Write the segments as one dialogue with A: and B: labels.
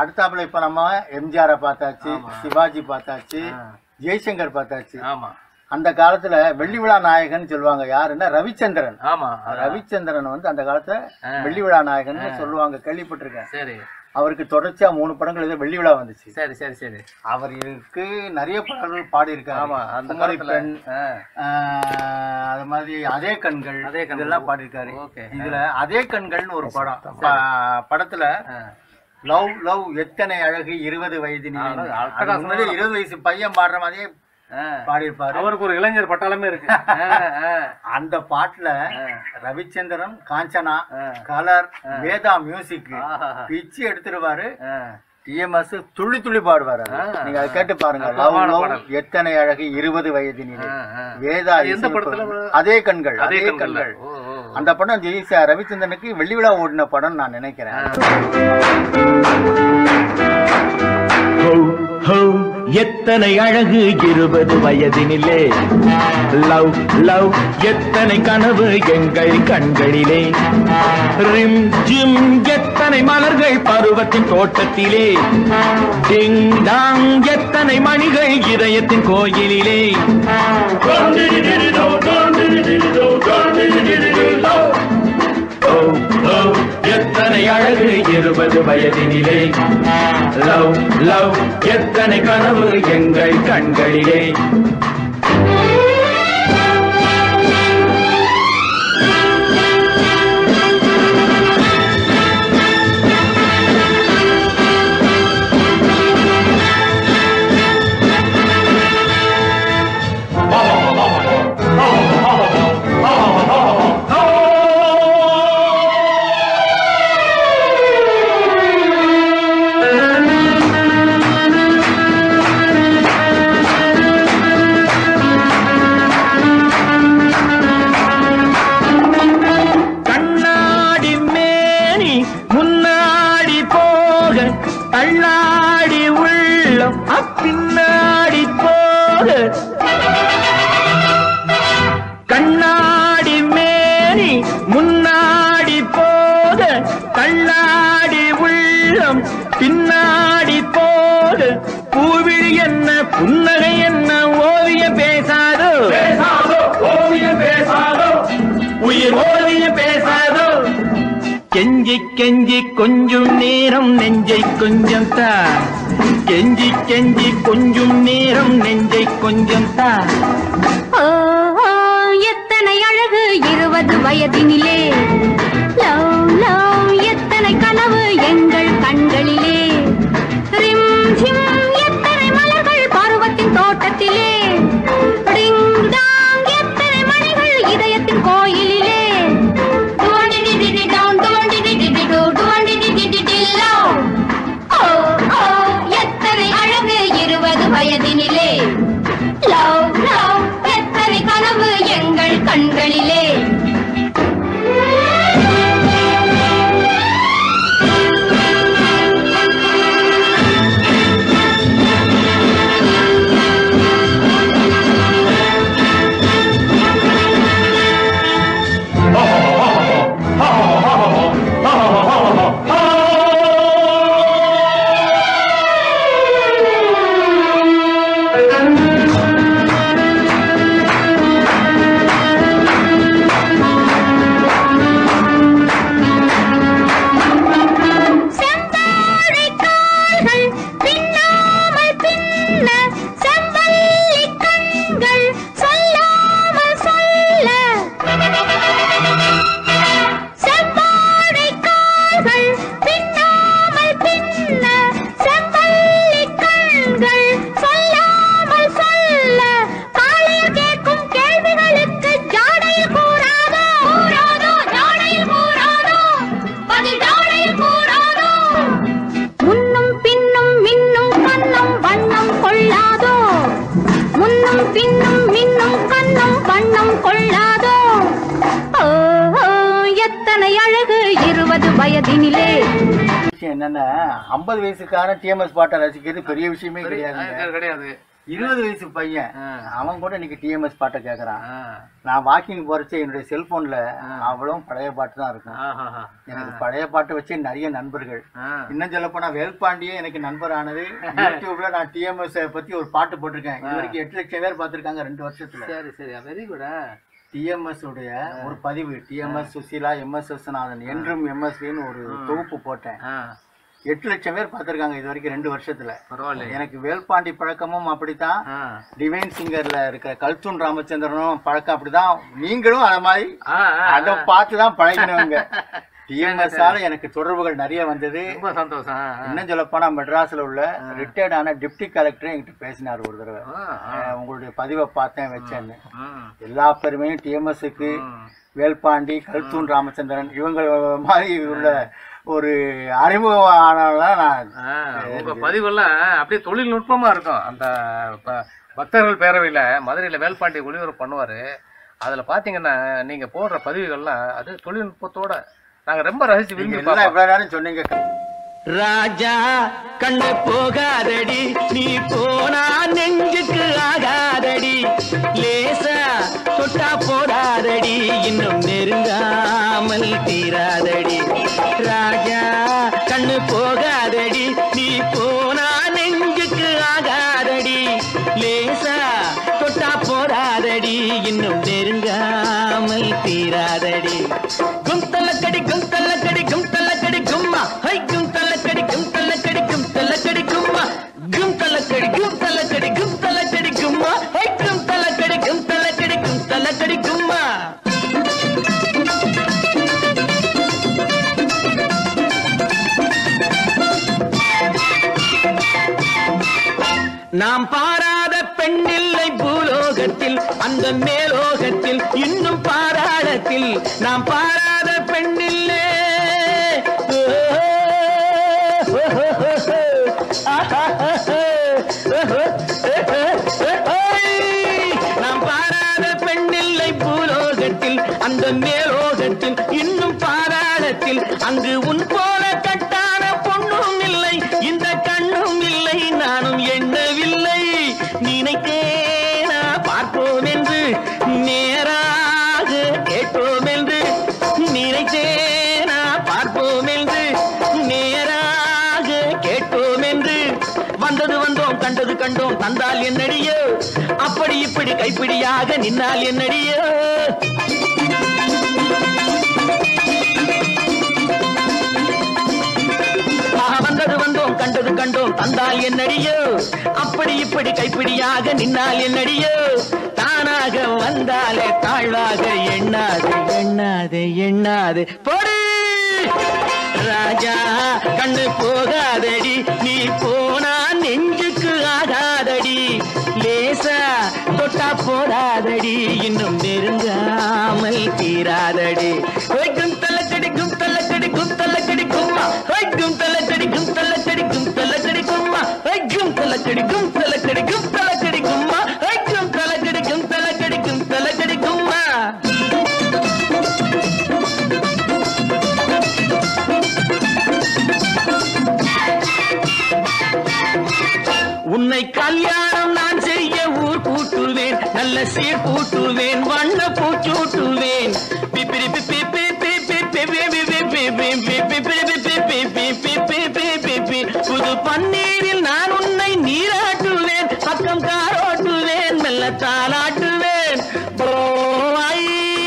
A: அடுத்தாப்புல இப்ப நம்ம எம்ஜிஆரை பார்த்தாச்சு
B: ஆமா.
A: சிவாஜி பார்த்தாச்சு
B: ஆ.
A: ஜெய்சங்கர் பார்த்தாச்சு
B: ஆமா
A: அந்த காலத்துல வெள்ளி விழா நாயகன் சொல்லுவாங்க யாருன்னா ரவிச்சந்திரன்
B: ஆமா
A: ரவிச்சந்திரன் வந்து அந்த காலத்துல
B: ஆ.
A: வெள்ளி விழா நாயகன் சொல்லுவாங்க கேள்விப்பட்டிருக்கேன்
B: சரி
A: அவருக்கு தொடர்ச்சியா மூணு படங்கள் ஏதோ வெள்ளி விழா வந்துச்சு
B: சரி சரி சரி
A: அவருக்கு நிறைய பாடல்கள் பாடியிருக்காரு
B: ஆமா அந்த
A: குமரி
B: காலத்துல
A: பெண்
B: ஆ,
A: ஆஹ், அது மாதிரி அதே கண்கள்
B: அதே கண்கள்.
A: இதெல்லாம் பாடியிருக்காரு
B: ஓகே
A: இதுல அதே கண்கள்னு ஒரு படம் ப- படத்துல
B: ஆ.
A: லவ் லவ் எத்தனை அழகு இருபது வயது
B: ஆ, அது அட்டகாசமான
A: முன்னாடி இருபது வயசு பையன் பாடுற மாதிரியே
B: ஆ.
A: பாடியிருப்பாரு
B: அவருக்கு ஒரு இளைஞர் பட்டாளமே இருக்கு ஆ, ஆ,
A: அந்த பாட்டுல
B: ஆ.
A: ரவிச்சந்திரன் காஞ்சனா
B: ஆ.
A: கலர் வேதா மியூசிக்
B: ஆஹாஹா.
A: பிச்சு எடுத்துருவாரு
B: ஆ.
A: டிஎம்எஸ் துள்ளி துள்ளி பாடுவாரு அது.
B: ஆ.
A: நீங்க அதை கேட்டு பாருங்க லவ்
B: அற்புதமான
A: லவ்
B: பாடல்.
A: எத்தனை அழகு இருபது வயது நிலை
B: ஆ, ஆ.
A: வேதா
B: அது எந்த
A: இசையமைப்பு.
B: படத்துல?
A: அதே கண்கள்
B: அதே
A: அதே
B: கண்கள்ல.
A: கண்கள்
B: ஓ, ஓ.
A: அந்த படம் ஜெய் ச- ரவிச்சந்திரனுக்கு வெள்ளி விழா ஓடின படம் நான் நினைக்கிறேன்
C: ஹோ ஹோ எத்தனை அழகு இருபது வயதினிலே லவ் லவ் எத்தனை கனவு எங்கள் கண்களிலே ரிம் ஜிம் எத்தனை மலர்கள் பருவத்தின் தோட்டத்திலே டிங் டாங் எத்தனை மணிகள் இதயத்தின் கோயிலிலே ஓ, ஓ, எத்தனை அழகு இருபது வயதினிலே லவ் லவ் எத்தனை கனவு எங்கள் கண்களிலே கண்ணாடி மேனி முன்னாடி போக தள்ளாடி உள்ளம் அப்பின்னாடி போக கண்ணாடி மேனி முன்னாடி போக தள்ளாடி உள்ளம் பின்னாடி போக பூவிழி என்ன புன்னகை என்ன ஓவியம் பேசாதோ பேசாதோ ஓவியம் பேசாதோ உயிர் ஓவியம் பேசாதோ கெஞ்சி கெஞ்சி கொஞ்சம் நேரம் நெஞ்சை கொஞ்சம் தா கெஞ்சி கெஞ்சி கொஞ்சம் நேரம் நெஞ்சை கொஞ்சம் தா
D: ஓ, ஓ, எத்தனை அழகு இருபது வயதினிலே லவ் லவ் எத்தனை கனவு எங்கள் கண்களிலே ரிம் ஜிம் எத்தனை மலர்கள் பருவத்தின் தோட்டத்திலே டிங் டாங் எத்தனை மணிகள் இதயத்தின் கோயிலிலே டுவண்டிடிடிடி டவுன், டுவண்டிடிடிடி டூ, டுவண்டிடிடிடி லவ். ஓ, ஓ, எத்தனை அழகு இருபது வயதினிலே லவ் லவ் எத்தனை கனவு எங்கள் கண்களிலே செந்தாழை கால்கள் பின்னாமல் பின்ன செம்பல்லி கண்கள் சொல்லாமல் சொல்ல செம்பாழை கால்கள் பின்னாமல் பின்ன செம்பல்லி கண்கள் சொல்லாமல் சொல்ல காலையில் கேட்கும் கேள்விகளுக்கு ஜாடையில் கூறாதோ கூறாதோ ஜாடையில் கூறாதோ பதில் ஜாடையில் கூறாதோ முன்னும் பின்னும் மின்னும் கண்ணம் வண்ணம் கொள்ளாதோ முன்னும் பின்னும் மின்னும் கண்ணம் வண்ணம் கொள்ளாதோ ஓ, ஓ, எத்தனை அழகு இருபது வயதினிலே
A: விஷயம் என்னன்னா ஐம்பது வயசுக்கான டிஎம்எஸ் பாட்டை ரசிக்கிறது பெரிய விஷயமே கிடையாதுங்க
B: கிடையாது
A: இருபது வயசு பையன்
B: ஆ.
A: அவன் கூட இன்னைக்கு டிஎம்எஸ் பாட்டை கேட்கறான்
B: ஆ.
A: நான் வாக்கிங் போறச்ச என்னுடைய செல்போன்ல அவ்வளவும் பழைய பாட்டு தான் இருக்கும்
B: ஆஹாஹா.
A: எனக்கு பழைய பாட்டு வச்சு நிறைய நண்பர்கள்
B: ஆ.
A: இன்னும் சொல்ல போனா வேல்பாண்டியே எனக்கு நண்பர் ஆனது யூடியூப்ல நான் டிஎம்எஸ் பத்தி ஒரு பாட்டு போட்டிருக்கேன் இது வரைக்கும் எட்டு லட்சம் பேர் பார்த்திருக்காங்க ரெண்டு வருஷத்துல
B: சரி சரி வெரி குட்
A: டிஎம்எஸ் உடைய ஒரு பதிவு டிஎம்எஸ் சுசீலா எம்எஸ் விஸ்வநாதன் என்றும் எம்எஸ்வின்னு ஒரு தொகுப்பு போட்டேன் எட்டு லட்சம் பேர் பார்த்திருக்காங்க இது வரைக்கும் ரெண்டு வருஷத்துல
B: பரவாயில்லையே
A: எனக்கு வேல்பாண்டி பழக்கமும் அப்படித்தான்
B: ஆ.
A: டிவைன் சிங்கர்ல இருக்கிற கல்சூன் ராமச்சந்திரனும் பழக்கம் அப்படிதான் நீங்களும் அத மாதிரி
B: ஆ, ஆ,
A: அதை பார்த்து தான் பழகினவங்க டிஎம்எஸ் ஆல எனக்கு தொடர்புகள் நிறைய வந்தது
B: ரொம்ப சந்தோஷம் ஆ, ஆ.
A: இன்னும் சொல்ல போனா மெட்ராஸ்ல உள்ள ரிட்டையர்ட் ஆன டிப்டி கலெக்டர் என்கிட்ட பேசினார் ஒரு தடவை
B: ஆ, ஆ.
A: அஹ் உங்களுடைய பதிவை பார்த்தேன் வச்சேன்னு
B: ம்.
A: எல்லா பெருமையும் டிஎம்எஸ்க்கு
B: ம்.
A: வேல்பாண்டி கல்தூன் ராமச்சந்திரன் இவங்க மாதிரி உள்ள ஒரு அறிமுகம் ஆனவங்களாம் நான்
B: ஆ, உங்க பதிவெல்லாம் அப்படியே தொழில்நுட்பமா இருக்கும் அந்த ப- பக்தர்கள் பேரவையில மதுரையில வேல்பாண்டி ஒளிபரப்பு பண்ணுவாரு அதுல பாத்தீங்கன்னா நீங்க போடுற பதிவுகள்லாம் அது தொழில்நுட்பத்தோட நாங்க ரொம்ப ரசிச்சு
A: நீங்க
B: விரும்பி
A: எல்லாம்
B: பார்ப்போம்
A: இவ்வளவு நேரம் சொன்னீங்க
C: ராஜா கண்ணு போகாதடி நீ போனா நெஞ்சுக்கு ஆகாதடி லேசா தொட்டா போடாதடி இன்னும் நெருங்காமல் தீராதடி ராஜா கண்ணு போகாதடி நீ போனா நெஞ்சுக்கு ஆகாதடி லேசா தொட்டா போடாதடி இன்னும் நெருங்காமல் தீராதடி குந்தலக்கடி குந்தலக்கடி குந்தலக்கடி கும்மா ஹை குந்தலக்கடி குந்தலக்கடி குந்தலக்கடி கும்மா குந்தலக்கடி குந்தலக்கடி குந்தலக்கடி கும்மா ஹை குந்தலக்கடி குந்தலக்கடி குந்தலக்கடி கும்மா நாம் பாராத பெண்ணில்லை பூலோகத்தில் அந்த மேலோகத்தில் இன்னும் பாராளத்தில் நாம் பாராத பெண்ணில்லே நாம் பாராத பெண்ணில்லை பூலோகத்தில் அந்த மேலோகத்தில் இன்னும் பாராளத்தில் அங்கு உன் போல கட்டான பொண்ணும் இல்லை இந்த கண்ணும் இல்லை நானும் எண்ணவில்லை நினைத்தேனா பார்ப்போம் என்று நேராக கேட்போம் என்று நினைத்தேனா பார்ப்போம் என்று நேராக கேட்போம் என்று வந்தது வந்தோம் கண்டது கண்டோம் தந்தால் என்னடியோ அப்படி இப்படி கைப்பிடியாக நின்னால் என்னடியோ ஆஹா, வந்தது வந்தோம் கண்டது கண்டோம் தந்தால் என்னடியோ அப்படி இப்படி கைப்பிடியாக நின்னால் என்னடியோ தானாக வந்தாலே தாழ்வாக எண்ணாது எண்ணாது எண்ணாது போடு ராஜா கண்ணு போகாதடி நீ போனா நெஞ்சுக்கு ஆகாதடி லேசா தொட்டா போடாதடி இன்னும் நெருங்காமல் தீராதடி ஓய் குந்தலக்கடி குந்தலக்கடி குந்தலக்கடி கும்மா ஓய் குந்தலக்கடி குந்தலக்கடி குந்தலக்கடி கும்மா ஓய் குந்தலக்கடி குந்தலக்கடி குந்தலக்கடி கும்மா ஓய் குந்தலக்கடி குந்தலக்கடி குந்தலக்கடி கும்மா உன்னை கல்யாணம் நான் செய்ய ஊர் கூட்டுவேன் நல்ல சீர் கூட்டுவேன் வண்ண பூச்சூட்டுவேன் பிப்பிரி பிப்பி பிப்பி பிப்பி பிப்பி பிப்பி பிப்பி பிப்பி பிப்பி பிப்பி பிப்பி பிப்பி புது பன்னீரில் நான் உன்னை நீராட்டுவேன் பக்கம் காரோட்டுவேன் மெல்ல தாளாட்டுவேன் போய்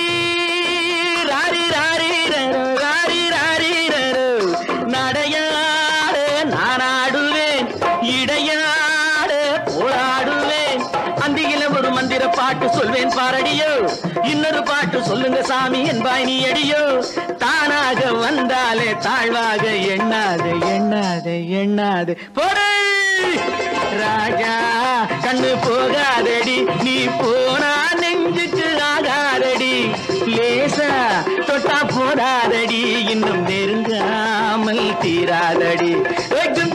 C: ராரி ராரி ரரு, ராரி ராரி ரரு. நடையாட நானாடுவேன் இடையாட போராடுவேன் அந்தியில ஒரு மந்திர பாட்டு சொல்வேன் பாரடியோ இன்னொரு பாட்டு சொல்லுங்க சாமி என்பாய் நீ அடியோ தானாக வந்தாலே தாழ்வாக எண்ணாது எண்ணாது எண்ணாது போடு ராஜா கண்ணு போகாதடி நீ போனா நெஞ்சுக்கு ஆகாதடி லேசா தொட்டா போடாதடி இன்னும் நெருங்காமல் தீராதடி ஓய்,